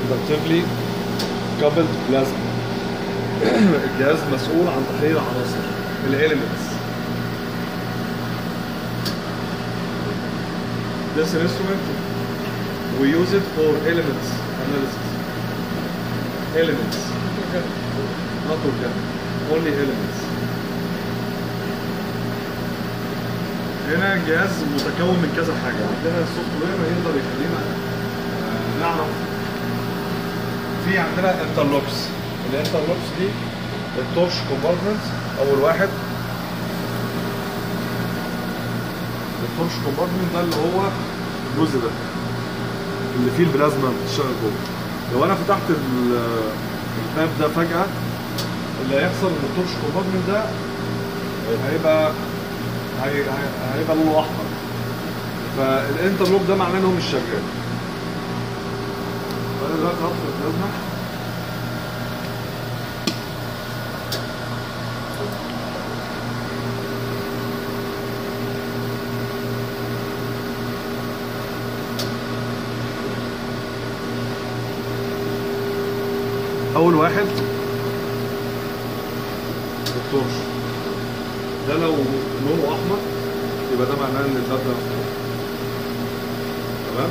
inductively coupled plasma الجهاز مسؤول عن تحليل العناصر الاليمنتس This instrument we use it for elements analysis elements not organic only elements هنا جهاز متكون من كذا حاجة عندنا السوفت وير يقدر يخلينا آه، نعرف في عندنا انترلوكس الانترلوكس دي التورش كومبارتمنت اول واحد التورش كومبارتمنت ده اللي هو الجزء ده اللي فيه البلازما بتشتغل جوه لو انا فتحت ال- الباب ده فجأة اللي هيحصل ان التورش كومبارتمنت ده هيبقى هي- هي- هيبقى لونه احمر فالانترلوك ده معناه ان هو مش شغال فانا دلوقتي هطفي البلازما اول واحد التورش ده لو لونه احمر يبقى ده معناه ان الباب ده مفتوح تمام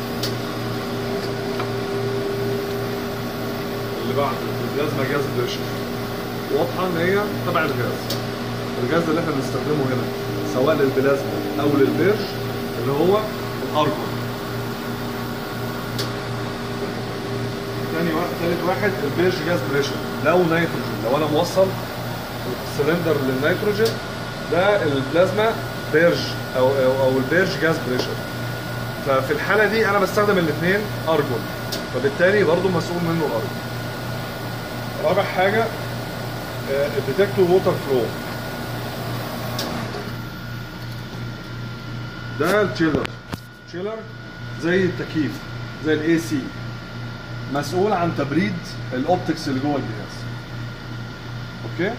اللي بعد الجهاز جهاز بريشر واضحه ان هي تبع الغاز الغاز اللي احنا بنستخدمه هنا سواء للبلازما او للبيرج اللي هو الارجون تاني واحد تالت واحد البيرج جاز بريشر لو نيتروجين لو انا موصل سلندر للنيتروجين ده البلازما بيرج او او, أو البيرج جاز بريشر ففي الحاله دي انا بستخدم الاثنين ارجون فبالتالي برضو مسؤول منه الارجون رابع حاجه الديتكتور ووتر فلو ده التشيلر تشيلر زي التكييف زي الاي سي مسؤول عن تبريد الاوبتكس اللي جوه الجهاز اوكي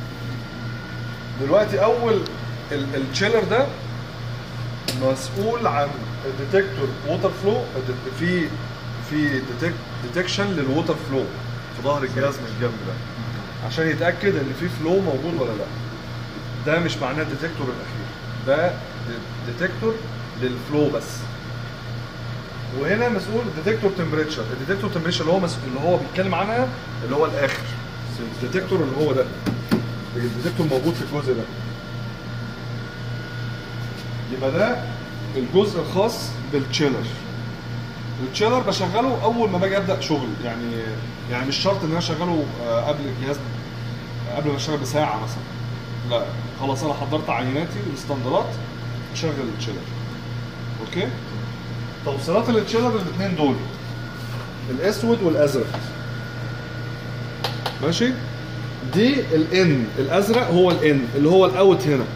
دلوقتي اول ال- التشيلر ده مسؤول عن الديتكتور ووتر فلو في في ديتكشن للووتر فلو في ظهر الجهاز من الجنب ده عشان يتاكد ان في فلو موجود ولا لا ده مش معناه الديتكتور الاخير ده ديتكتور للفلو بس وهنا مسؤول الديتكتور تمبريتشر الديتكتور تمبريتشر اللي هو مسؤول اللي هو بيتكلم عنها اللي هو الاخر الديتكتور اللي هو ده الديتكتور موجود في الجزء ده يبقى ده الجزء الخاص بالتشيلر التشيلر بشغله اول ما باجي ابدا شغل يعني يعني مش شرط ان انا اشغله آه، قبل الجهاز قبل ما اشتغل بساعه مثلا لا خلاص انا حضرت عيناتي الاستندرات اشغل التشيلر اوكي توصيلات التشيلر الاثنين دول الاسود والازرق ماشي دي الان الازرق هو الان اللي هو الاوت هنا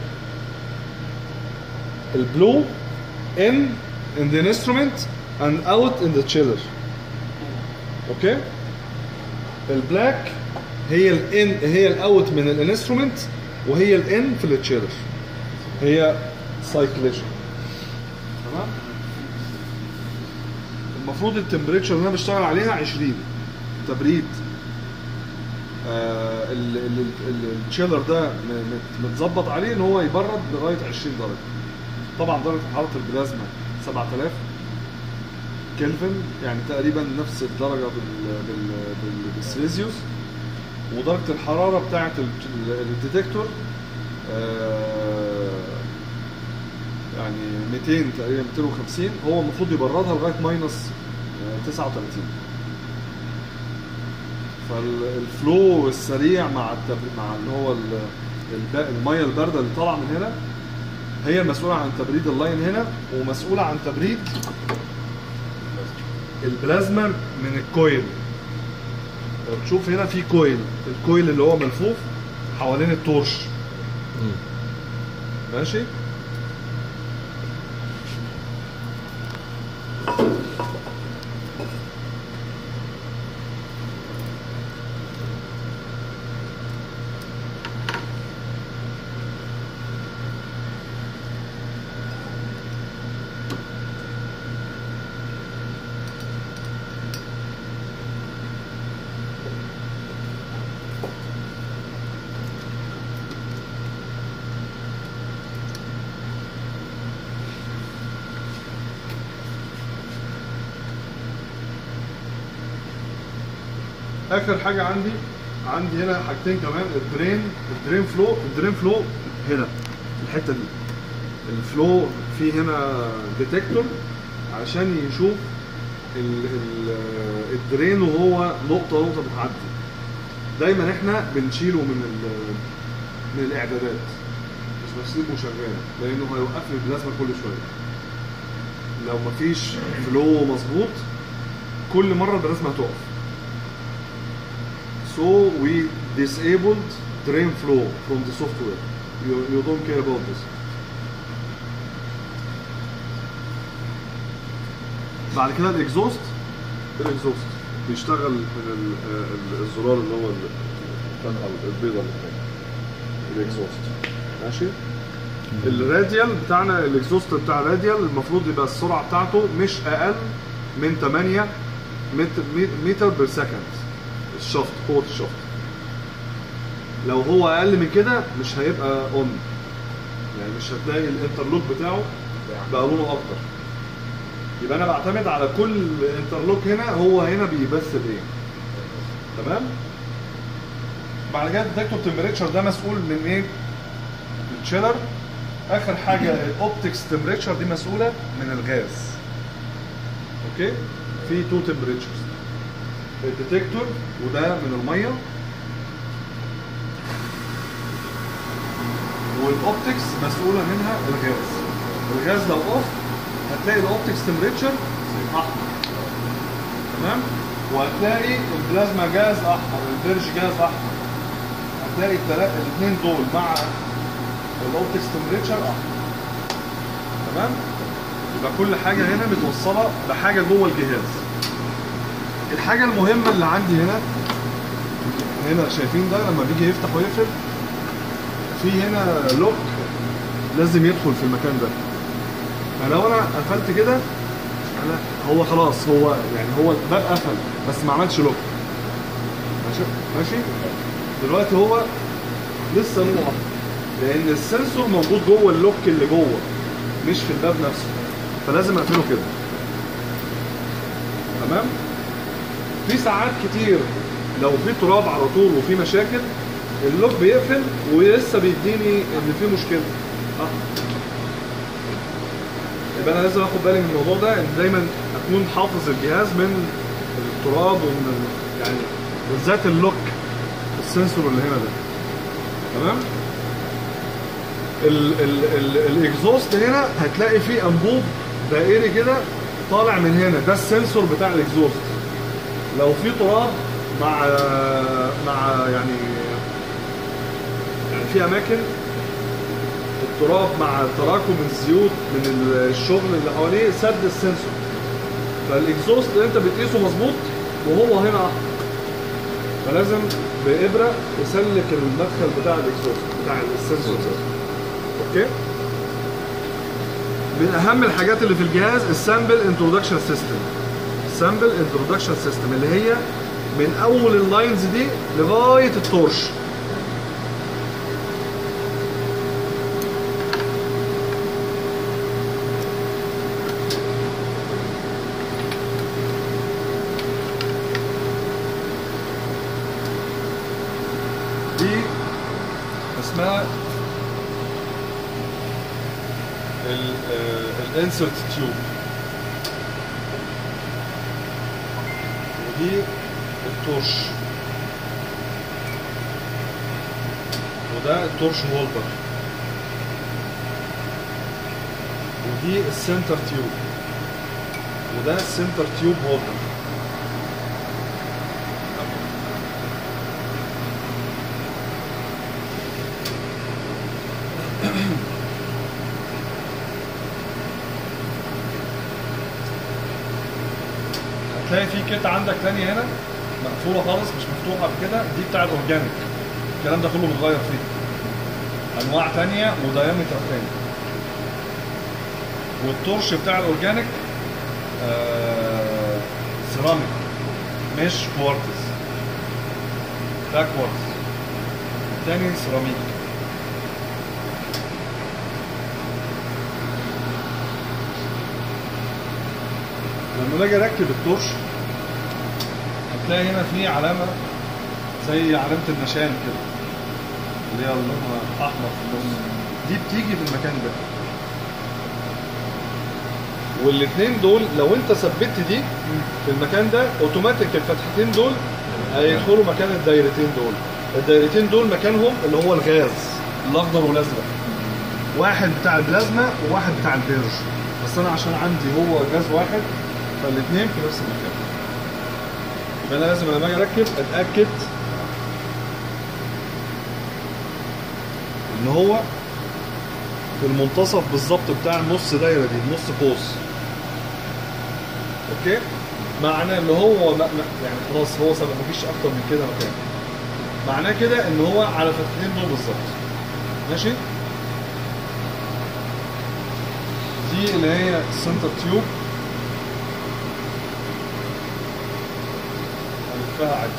البلو in in the instrument and out in the chiller اوكي البلاك هي الان هي الاوت من الانسترومنت وهي الان في التشيلر هي سايكليشن تمام المفروض التمبريتشر اللي انا بشتغل عليها 20 تبريد آه ال- ال- ال- التشيلر ده م- م- متظبط عليه ان هو يبرد لغايه 20 درجه طبعا درجه حراره البلازما 7000 كلفن يعني تقريبا نفس الدرجه بال بال بال بالسيليزيوس ودرجه الحراره بتاعه ال- ال- الديتكتور آه، يعني 200 تقريبا 250 هو المفروض يبردها لغايه ماينس آه، 39 فالفلو السريع مع التب... مع اللي هو ال- الب... الميه البارده اللي طالعه من هنا هي المسؤوله عن تبريد اللاين هنا ومسؤوله عن تبريد البلازما من الكويل لو تشوف هنا في كويل الكويل اللي هو ملفوف حوالين التورش ماشي اخر حاجه عندي عندي هنا حاجتين كمان الدرين الدرين فلو الدرين فلو هنا الحته دي الفلو في هنا ديتكتور عشان يشوف ال ال الدرين وهو نقطه نقطه بتعدي دايما احنا بنشيله من ال- من الاعدادات مش بسيبه شغال لانه هيوقف لي البلازما كل شويه لو مفيش فلو مظبوط كل مره البلازما هتقف so we disabled drain flow from the software you, you don't care about this بعد كده الاكزوست الاكزوست بيشتغل من ال- ال- الزرار اللي هو ال- الفتحه البيضاء اللي هناك الاكزوست ماشي الراديال بتاعنا الاكزوست بتاع الراديال المفروض يبقى السرعه بتاعته مش اقل من 8 متر متر بير سكند الشفط قوه الشفط لو هو اقل من كده مش هيبقى اون يعني مش هتلاقي الانترلوك بتاعه بقى لونه اخضر يبقى انا بعتمد على كل انترلوك هنا هو هنا بيمثل ايه تمام بعد كده الديتكتور تمبريتشر ده مسؤول من ايه التشيلر اخر حاجه الاوبتكس تمبريتشر دي مسؤوله من الغاز اوكي في تو تمبريتشرز الديتكتور وده من الميه والاوبتكس مسؤوله منها الغاز الغاز لو اوف هتلاقي الاوبتكس تمبريتشر احمر تمام وهتلاقي البلازما جاز احمر البرج جاز احمر هتلاقي الثلاثه الاثنين دول مع الاوبتكس تمبريتشر احمر تمام يبقى كل حاجه هنا متوصله بحاجه جوه الجهاز الحاجه المهمه اللي عندي هنا هنا شايفين ده لما بيجي يفتح ويقفل في هنا لوك لازم يدخل في المكان ده فلو انا قفلت كده انا هو خلاص هو يعني هو الباب قفل بس ما عملش لوك ماشي ماشي دلوقتي هو لسه نور احمر لان السنسور موجود جوه اللوك اللي جوه مش في الباب نفسه فلازم اقفله كده تمام في ساعات كتير لو في تراب على طول وفي مشاكل اللوك بيقفل ولسه بيديني ان في مشكله اه يبقى انا لازم اخد بالي من الموضوع ده ان دايما اكون حافظ الجهاز من التراب ومن ال- يعني بالذات اللوك السنسور اللي هنا ده تمام ال ال ال الاكزوست هنا هتلاقي فيه انبوب دائري كده طالع من هنا ده السنسور بتاع الاكزوست لو في تراب مع مع يعني يعني في اماكن التراب مع تراكم الزيوت من الشغل اللي حواليه سد السنسور فالاكزوست اللي انت بتقيسه مظبوط وهو هنا احمر فلازم بابره تسلك المدخل بتاع الاكزوست بتاع السنسور ده اوكي من اهم الحاجات اللي في الجهاز السامبل انترودكشن سيستم السامبل انترودكشن سيستم اللي هي من اول اللاينز دي لغايه التورش دي اسمها الانسرت تيوب ودي التورش وده التورش هولدر ودي السنتر تيوب وده السنتر تيوب هولدر هتلاقي في كيت عندك تاني هنا مقفوله خالص مش مفتوحه قبل كده دي بتاع الاورجانيك الكلام ده كله متغير فيه انواع تانية ودايمتر تاني والتورش بتاع الاورجانيك آه سيراميك مش كوارتز ده كوارتز التاني سيراميك لما باجي اركب التورش هتلاقي هنا في علامه زي علامه النشان كده اللي هي لونها احمر في النص دي بتيجي في المكان ده والاثنين دول لو انت ثبت دي في المكان ده اوتوماتيك الفتحتين دول هيدخلوا مكان الدايرتين دول الدايرتين دول مكانهم اللي هو الغاز الاخضر والازرق واحد بتاع البلازما وواحد بتاع البيرج بس انا عشان عندي هو غاز واحد فالاثنين في نفس المكان فانا لازم لما اجي اركب اتاكد ان هو في المنتصف بالظبط بتاع النص دايره دي النص قوس اوكي معناه ان هو ما ما يعني خلاص هو سبب مفيش اكتر من كده مكان معناه كده ان هو على فتحتين دول بالظبط ماشي دي اللي هي السنتر تيوب هنلفها عادي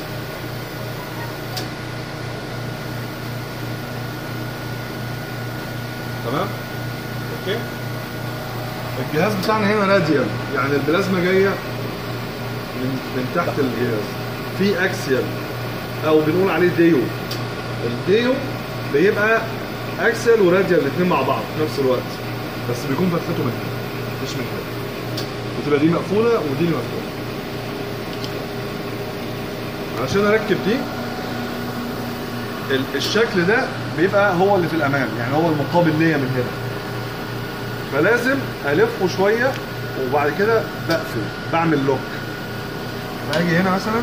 تمام اوكي الجهاز بتاعنا هنا راديال يعني البلازما جايه من من تحت الجهاز في اكسيال او بنقول عليه ديو الديو بيبقى اكسيال وراديال الاثنين مع بعض في نفس الوقت بس بيكون فتحته من هنا مش من هنا بتبقى دي مقفوله ودي اللي مقفوله علشان اركب دي ال- الشكل ده بيبقى هو اللي في الامام يعني هو المقابل ليا من هنا فلازم الفه شويه وبعد كده بقفل بعمل لوك فاجي هنا مثلا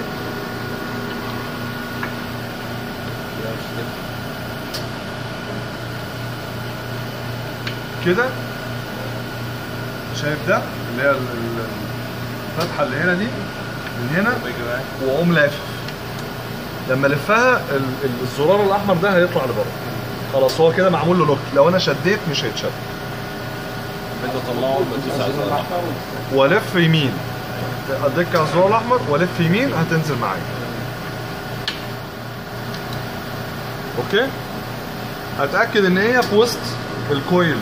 كده شايف ده اللي هي ال- ال- الفتحه اللي هنا دي من هنا واقوم لافف لما الفها ال- ال- الزرار الاحمر ده هيطلع لبره خلاص هو كده معمول له لوك لو انا شديت مش هيتشد بدي اطلعه بدي اساعده والف يمين اديك على الزرار الاحمر والف يمين هتنزل معايا اوكي اتاكد ان هي في وسط الكويل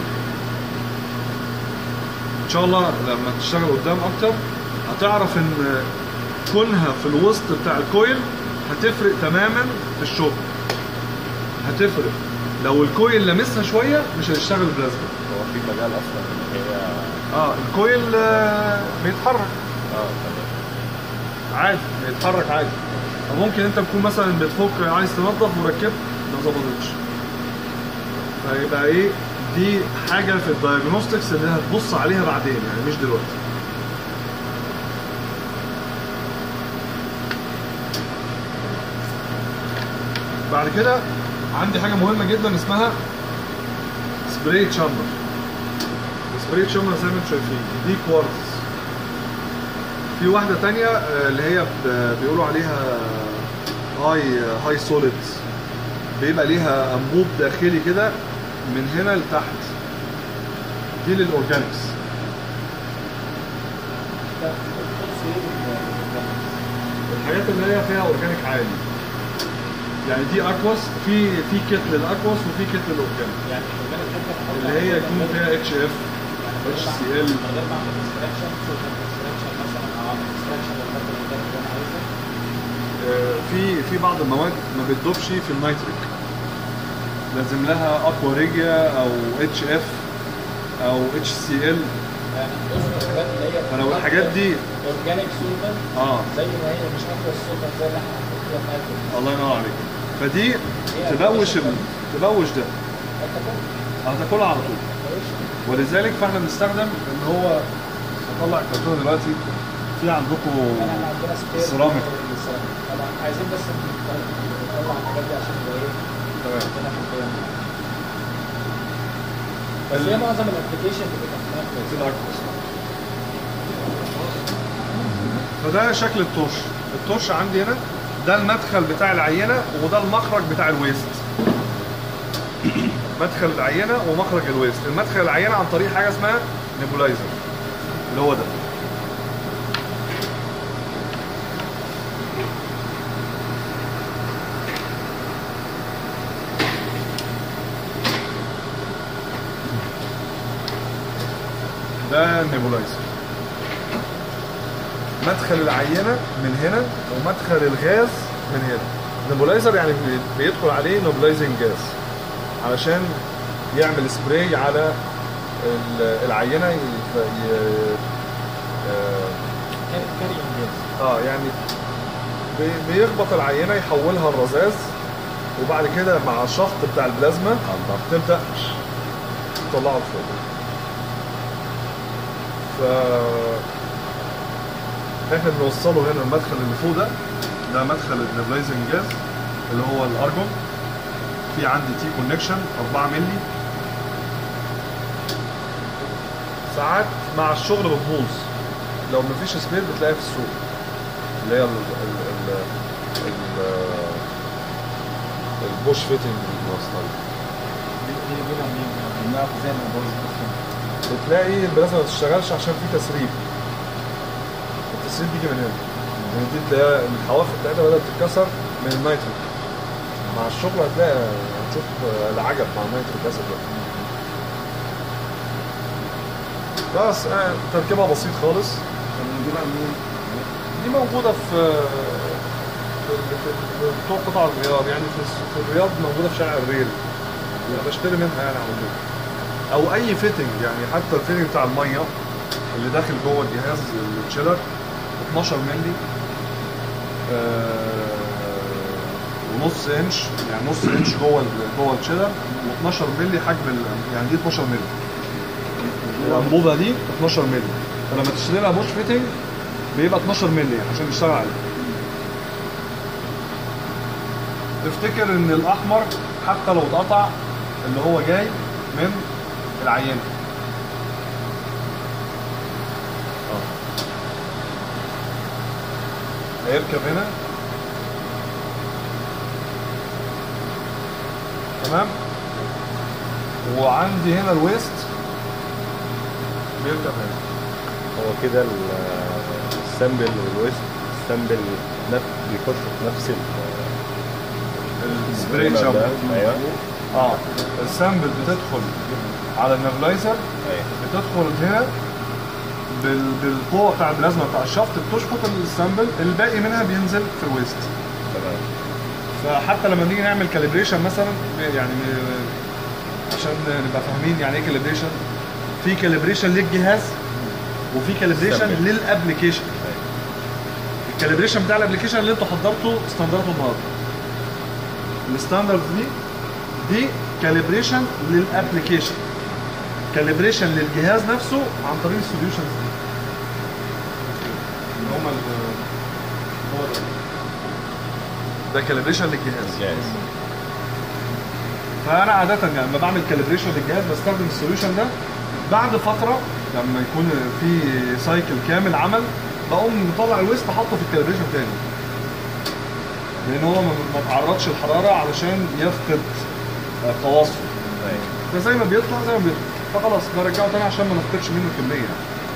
ان شاء الله لما تشتغل قدام اكتر هتعرف ان كونها في الوسط بتاع الكويل هتفرق تماما في الشغل هتفرق لو الكويل لمسها شويه مش هيشتغل بلازما هو في مجال اصلا ان هي اه الكويل آه، بيتحرك اه تمام عادي بيتحرك عادي أو ممكن انت تكون مثلا بتفك عايز تنظف وركبت ما ظبطتش فيبقى ايه دي حاجه في الدايجنوستكس اللي هتبص عليها بعدين يعني مش دلوقتي بعد كده عندي حاجه مهمه جدا اسمها سبراي تشامبر السبراي تشامبر زي ما انتم شايفين دي كوارتز في واحدة تانية آه، اللي هي ب- بيقولوا عليها هاي هاي سوليد بيبقى ليها انبوب داخلي كده من هنا لتحت دي للاورجانكس الحاجات اللي هي فيها اورجانيك عالي يعني دي اكواس في في كيت للاكواس وفي كيت للاورجانيك يعني الأورجانيك ممكن أحط اللي هي يكون فيها اتش اف اتش سي ال من غير ما اعمل اكستراكشن سوشيال اكستراكشن مثلا او اعمل اكستراكشن للخط الاورجانيك اللي انا عايزه آه، في في بعض المواد ما بتدوبش في النيتريك لازم لها اقوى ريجيا او اتش اف او اتش سي ال يعني تقصد الحاجات اللي هي فلو الحاجات دي اورجانيك سولفنت اه زي ما هي مش اقوى السولفنت زي اللي احنا حاطين فيها نايتروجين الله ينور عليك فدي تبوش ال... تبوش ده هتاكلها على طول ولذلك فاحنا بنستخدم اللي هو هطلع الكرتونه دلوقتي في عندكم احنا عندنا سبير سيراميك. للسيراميك. طبعا عايزين بس نطلع الحاجات دي عشان يبقى ايه تمام عندنا في البيان بس هي معظم الابلكيشن بتبقى في في نايتروجين. الأكبس. فده شكل التورش التورش عندي هنا ده المدخل بتاع العينه وده المخرج بتاع الويست مدخل العينه ومخرج الويست المدخل العينه عن طريق حاجه اسمها نيبولايزر اللي هو ده ده النيبولايزر مدخل العينه من هنا ومدخل الغاز من هنا نبولايزر يعني بي- بيدخل عليه نوبلايزنج جاز علشان يعمل سبراي على ال- العينه ي... ي... آه، كاري انجاز اه يعني بي- بيخبط العينه يحولها لرذاذ وبعد كده مع الشفط بتاع البلازما تبدا تطلعه لفوق ف احنا بنوصله هنا المدخل اللي فوق ده ده مدخل النبلايزنج جاز اللي هو الارجون في عندي تي كونكشن 4 مللي ساعات مع الشغل بتبوظ لو مفيش سبير بتلاقيها في السوق اللي هي ال ال ال ال البوش فيتنج الموصله دي دي بينا منين؟ بنعرف ازاي ان البوز اصلا بتلاقي البلازما ما بتشتغلش عشان في تسريب التسريب بيجي من هنا يعني دي تلاقيها الحواف بتاعتها بدات تتكسر من النيتريك مع الشغل هتلاقي هتشوف العجب مع النيتريك اسيد ده بس آه، تركيبها بسيط خالص بنجيبها منين؟ دي موجودة في في في- في بتوع قطع الغيار يعني في في الرياض موجودة في شارع الريل أنا بشتري منها يعني على طول أو أي فيتنج يعني حتى الفيتنج بتاع المية اللي داخل جوه الجهاز التشيلر 12 مللي آه، ونص انش يعني نص انش جوه ال- جوه التشيلر و12 مللي حجم ال- يعني دي 12 مللي الانبوبه دي 12 مللي فلما تشتري لها بوش فيتنج بيبقى 12 مللي عشان يشتغل عليه تفتكر ان الاحمر حتى لو اتقطع اللي هو جاي من العينه هيركب هنا تمام وعندي هنا الويست بيركب هنا هو كده ال- السامبل والويست السامبل نفس بيخش في نفس ال السبراي شامبو ايوه اه السامبل بتدخل على النبلايزر ايوه بتدخل هنا بال... بالقوه بتاع البلازما بتاع الشفط بتشفط السامبل الباقي منها بينزل في الويست تمام فحتى لما نيجي نعمل كاليبريشن مثلا يعني عشان نبقى فاهمين يعني ايه كاليبريشن في كاليبريشن للجهاز وفي كاليبريشن استنبل. للابلكيشن الكاليبريشن بتاع الابلكيشن اللي انتوا حضرتوا ستاندرته النهارده الستاندرد دي دي كاليبريشن للابلكيشن كاليبريشن للجهاز نفسه عن طريق السوليوشنز دي اللي هم ال- هو ده. ده كاليبريشن للجهاز جاهز فانا عاده يعني لما بعمل كاليبريشن للجهاز بستخدم السوليوشن ده بعد فتره لما يكون في سايكل كامل عمل بقوم مطلع الويست احطه في الكاليبريشن تاني لان هو ما ما تعرضش الحراره علشان يفقد آه، خواصه ايوه فزي ما بيطلع زي ما بيطلع فخلاص برجعه تاني عشان ما نفقدش منه كميه يعني.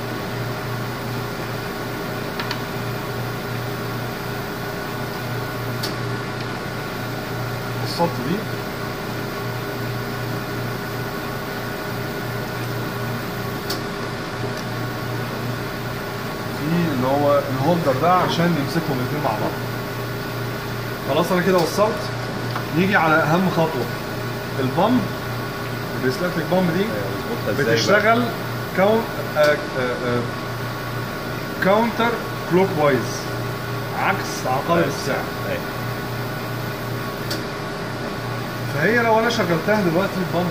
السط دي في اللي هو الهولدر ده عشان يمسكهم الاثنين مع بعض خلاص انا كده وصلت نيجي على اهم خطوه البامب البريسلاتيك بامب دي ايوه مظبوطها ازاي بقى؟ بتشتغل كاون كاونتر كلوك وايز عكس عقارب الساعه ايوه فهي لو انا شغلتها دلوقتي البامب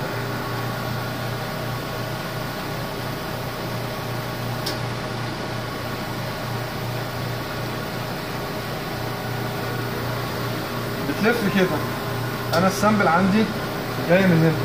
بتلف كده انا السامبل عندي جاي من هنا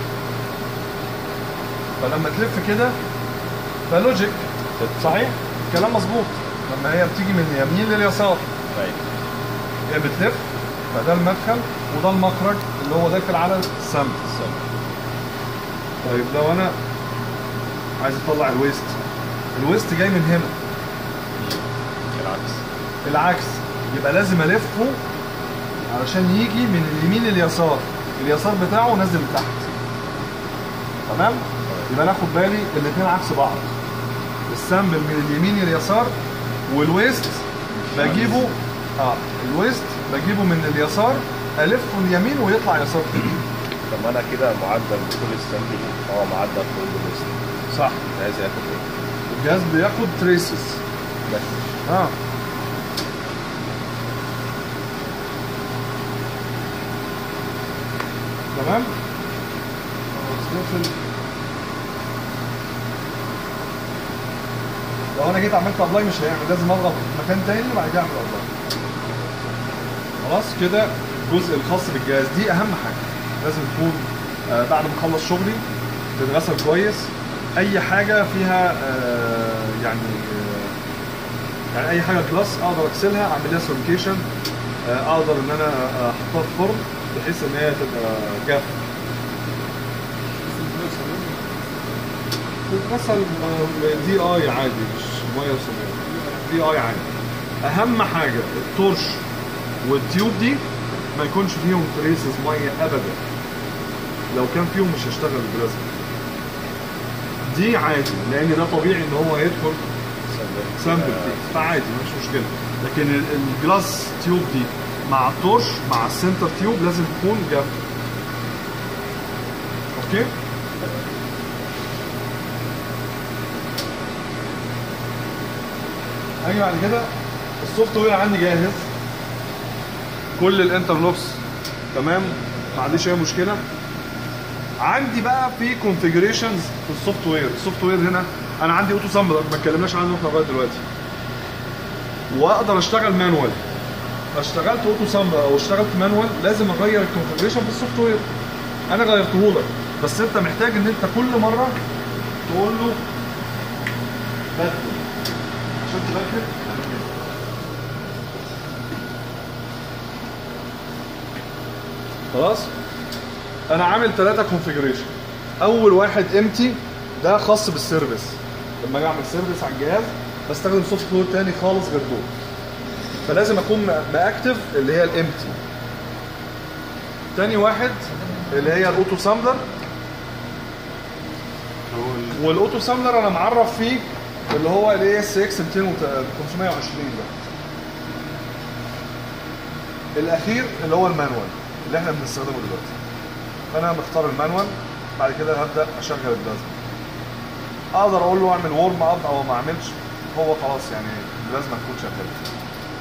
فلما تلف كده فلوجيك صحيح الكلام مظبوط لما هي بتيجي من اليمين لليسار ايوه هي بتلف فده المدخل وده المخرج اللي هو داخل على السامبل السامبل. طيب لو انا عايز اطلع الويست الويست جاي من هنا العكس العكس يبقى لازم الفه علشان يجي من اليمين لليسار اليسار بتاعه نازل لتحت تمام يبقى ناخد بالي الاثنين عكس بعض السامبل من اليمين لليسار والويست بجيبه اه الويست بجيبه من اليسار الفه اليمين ويطلع يسار تاني طب انا كده معدل دخول السامبل اه معدل خروج الوسط صح عايز ياخد ايه الجهاز بياخد تريسز بس اه تمام خلاص نقفل لو انا جيت عملت ابلاي مش هيعمل لازم اضغط مكان تاني وبعد كده اعمل ابلاي خلاص كده الجزء الخاص بالجهاز دي اهم حاجه لازم تكون آه بعد ما اخلص شغلي تتغسل كويس اي حاجه فيها آه يعني آه يعني اي حاجه كلاس اقدر اغسلها اعمل لها سيرفيكيشن اقدر ان انا احطها في فرن بحيث ان هي تبقى جافه تتغسل دي اي عادي مش ميه وسمنه دي اي عادي اهم حاجه التورش والتيوب دي ما يكونش فيهم تريسز ميه ابدا لو كان فيهم مش هيشتغل البلازما دي عادي لان ده طبيعي ان هو يدخل سامبل فيه فعادي مفيش مشكله لكن ال- الجلاس تيوب دي مع التورش مع السنتر تيوب لازم تكون جافه اوكي هاجي بعد كده السوفت وير عندي جاهز كل الانترلوكس تمام ما عنديش اي مشكله عندي بقى في كونفيجريشنز في السوفت وير السوفت وير هنا انا عندي اوتو سامبلر ما اتكلمناش عنه احنا لغايه دلوقتي واقدر اشتغل مانوال اشتغلت اوتو سامبلر او اشتغلت مانوال لازم اغير الكونفيجريشن في السوفت وير انا غيرته لك بس انت محتاج ان انت كل مره تقول له بدل عشان تبدل اعمل كده. خلاص انا عامل ثلاثة كونفيجريشن اول واحد امتي ده خاص بالسيرفيس لما اجي اعمل سيرفيس على الجهاز بستخدم سوفت وير تاني خالص غير دول فلازم اكون ماكتف اللي هي الامتي تاني واحد اللي هي الاوتو سامبلر والاوتو سامبلر انا معرف فيه اللي هو الاي اس اكس 520 ده الاخير اللي هو المانوال اللي احنا بنستخدمه دلوقتي فانا مختار المانوال بعد كده هبدا اشغل البلازما اقدر اقول له اعمل وورم اب او ما اعملش هو خلاص يعني البلازما تكون شغاله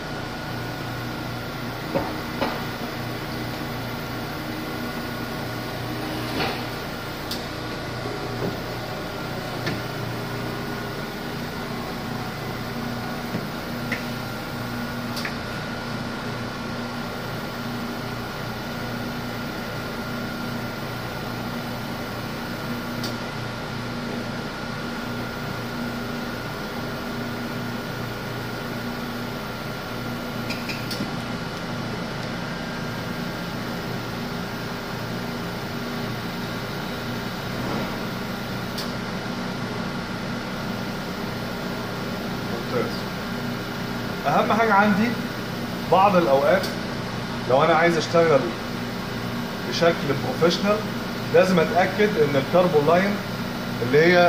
ممتاز اهم حاجه عندي بعض الاوقات لو انا عايز اشتغل بشكل بروفيشنال لازم اتاكد ان الكاربون لاين اللي هي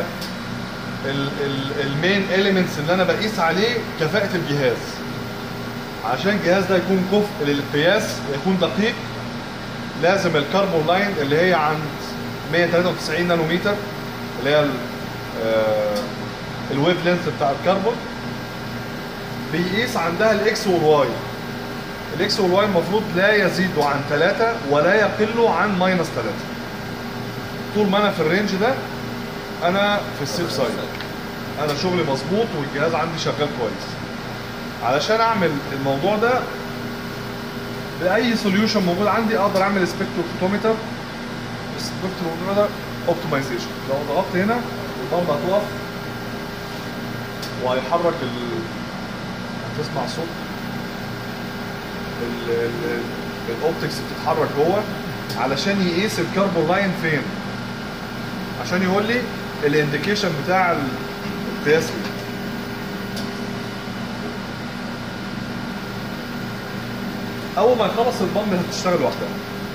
المين اليمنتس اللي انا بقيس عليه كفاءه الجهاز عشان الجهاز ده يكون كفء للقياس ويكون دقيق لازم الكاربون لاين اللي هي عند 193 نانومتر اللي هي ال- آه، الويف لينث بتاع الكربون بيقيس عندها الاكس والواي الاكس والواي المفروض لا يزيد عن 3 ولا يقل عن ماينس 3 طول ما انا في الرينج ده انا في السيف سايد انا شغلي مظبوط والجهاز عندي شغال كويس علشان اعمل الموضوع ده باي سوليوشن موجود عندي اقدر اعمل سبكتروفوتومتر سبكتروفوتومتر اوبتمايزيشن لو ضغطت هنا البامب هتقف وهيحرك ال هتسمع صوت ال- ال- الاوبتكس بتتحرك جوه علشان يقيس الكربون لاين فين عشان يقول لي الانديكيشن بتاع ال- القياس فين اول ما يخلص البامب هتشتغل لوحدها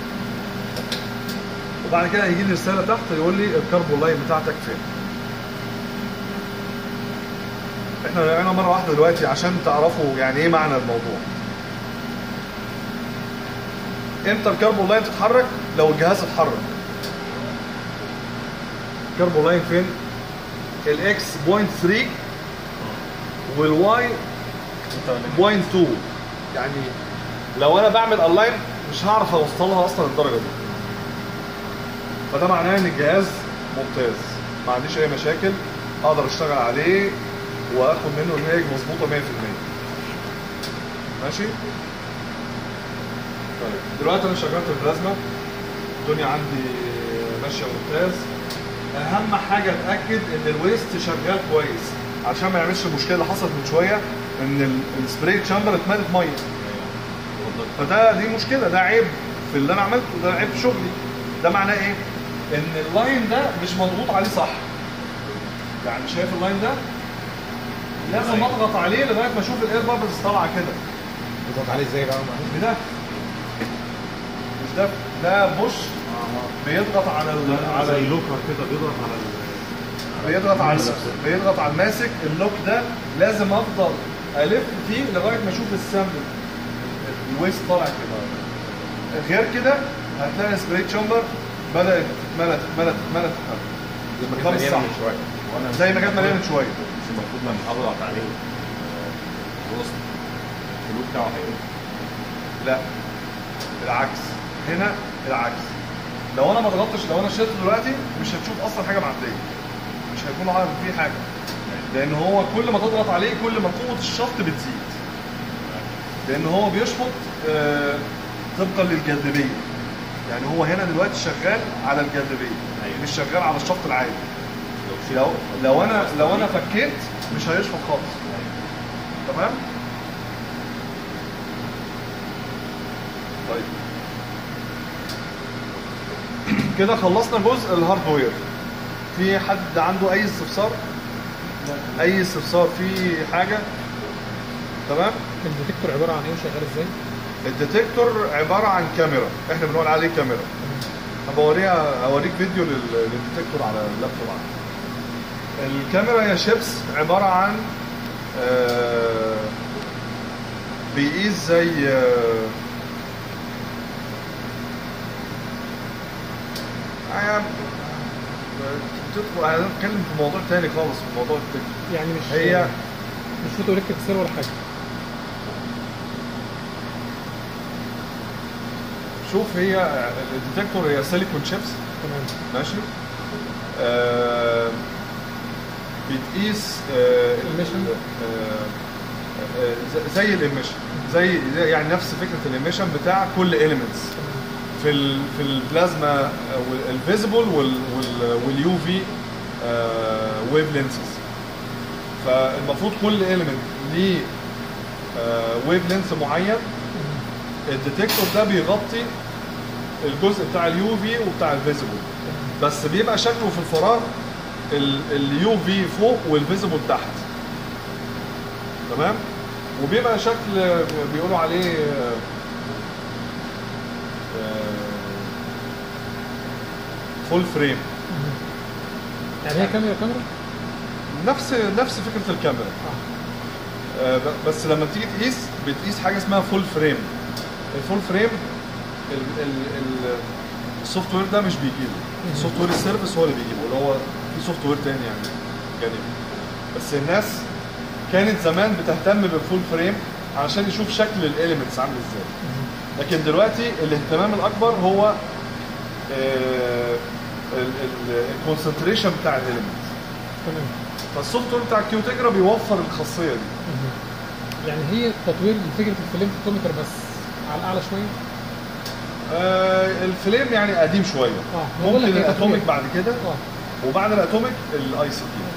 وبعد كده هيجي لي رساله تحت يقول لي الكربون لاين بتاعتك فين احنا راجعنا مره واحده دلوقتي عشان تعرفوا يعني ايه معنى الموضوع امتى الكربون لاين تتحرك لو الجهاز اتحرك الكربون لاين فين الاكس بوينت 3 والواي بوينت 2 يعني لو انا بعمل اونلاين مش هعرف اوصلها اصلا الدرجه دي فده معناه ان الجهاز ممتاز ما عنديش اي مشاكل اقدر اشتغل عليه واخد منه نتائج مظبوطه 100% ماشي طيب دلوقتي انا شغلت البلازما الدنيا عندي ماشيه ممتاز اهم حاجه اتاكد ان الويست شغال كويس عشان ما يعملش المشكله اللي حصلت من شويه ان ال- السبراي تشامبر اتملت ميه فده دي مشكله ده عيب في اللي انا عملته ده عيب في شغلي ده معناه ايه؟ ان اللاين ده مش مضغوط عليه صح يعني شايف اللاين ده لازم اضغط عليه لغايه ما اشوف الاير بابلز طالعه كده بتضغط عليه ازاي بقى معلش بده مش ده ده بوش بيضغط على ال على زي ال- لوكر كده بيضغط على ال بيضغط على بيضغط على الماسك اللوك ده لازم افضل الف فيه لغايه ما اشوف السامبل الويست طالع كده غير كده هتلاقي السبراي تشامبر بدات تتملى تتملى تتملى تتملى زي ما بالخمس كانت صح. مليانة من شويه وانا زي ما كانت مليانه من شويه مش المفروض لما اضغط عليه آه، الوسط الفلو بتاعه هيقل لا العكس هنا العكس لو انا ما ضغطتش لو انا شلته دلوقتي مش هتشوف اصلا حاجه معديه مش هيكون عارف فيه حاجه لان هو كل ما تضغط عليه كل ما قوه الشفط بتزيد لان هو بيشفط آه، طبقا للجاذبيه يعني هو هنا دلوقتي شغال على الجاذبيه أيوة. مش شغال على الشفط العادي لو شلت لو لو انا الوسط لو دي، انا فكيت مش هيشفط خالص تمام طيب كده خلصنا جزء الهاردوير في حد عنده اي استفسار اي استفسار في حاجه تمام الديتكتور عباره عن ايه وشغال ازاي؟ الديتكتور عباره عن كاميرا احنا بنقول عليه كاميرا هبوريها اوريك فيديو لل- للديتكتور على اللابتوب عندي الكاميرا يا شيبس عباره عن آه، بيقيس زي آه، يعني تدخل هنتكلم في موضوع تاني خالص في موضوع الديتكتور يعني مش هي مش فوتو الكتريك سيل ولا حاجه شوف هي الديتكتور هي سيليكون شيبس تمام ماشي آه بتقيس آه Emission. آه آه ز- زي الاميشن زي زي- يعني نفس فكره الاميشن بتاع كل اليمنتس في ال في البلازما الفيزيبل واليو في ويف لينسز فالمفروض كل اليمنت ليه ويف لينس معين الديتكتور ده بيغطي الجزء بتاع اليو في وبتاع الفيزيبل بس بيبقى شكله في الفراغ اليو في فوق والفيزيبل تحت تمام وبيبقى شكل بيقولوا عليه فول فريم يعني هي كاميرا كاميرا نفس نفس فكره الكاميرا آه، ب- بس لما تيجي تقيس بتقيس حاجه اسمها فول فريم الفول فريم ال- ال- ال- السوفت وير ده مش بيجيبه السوفت وير السيرفيس هو اللي بيجيبه اللي هو في سوفت وير تاني يعني جانبي بس الناس كانت زمان بتهتم بالفول فريم علشان يشوف شكل الاليمنتس عامل ازاي لكن دلوقتي الاهتمام الاكبر هو الكونسنتريشن بتاع الاليمنتس تمام فالسوفت وير بتاع كيوتجرا بيوفر الخاصيه دي يعني هي تطوير لفكره الفيلم فوتومتر بس على الاعلى شويه آه الفليم يعني قديم شويه اه بقول ممكن لك هي الاتوميك تطوير. بعد كده اه وبعد الاتوميك الاي سي تي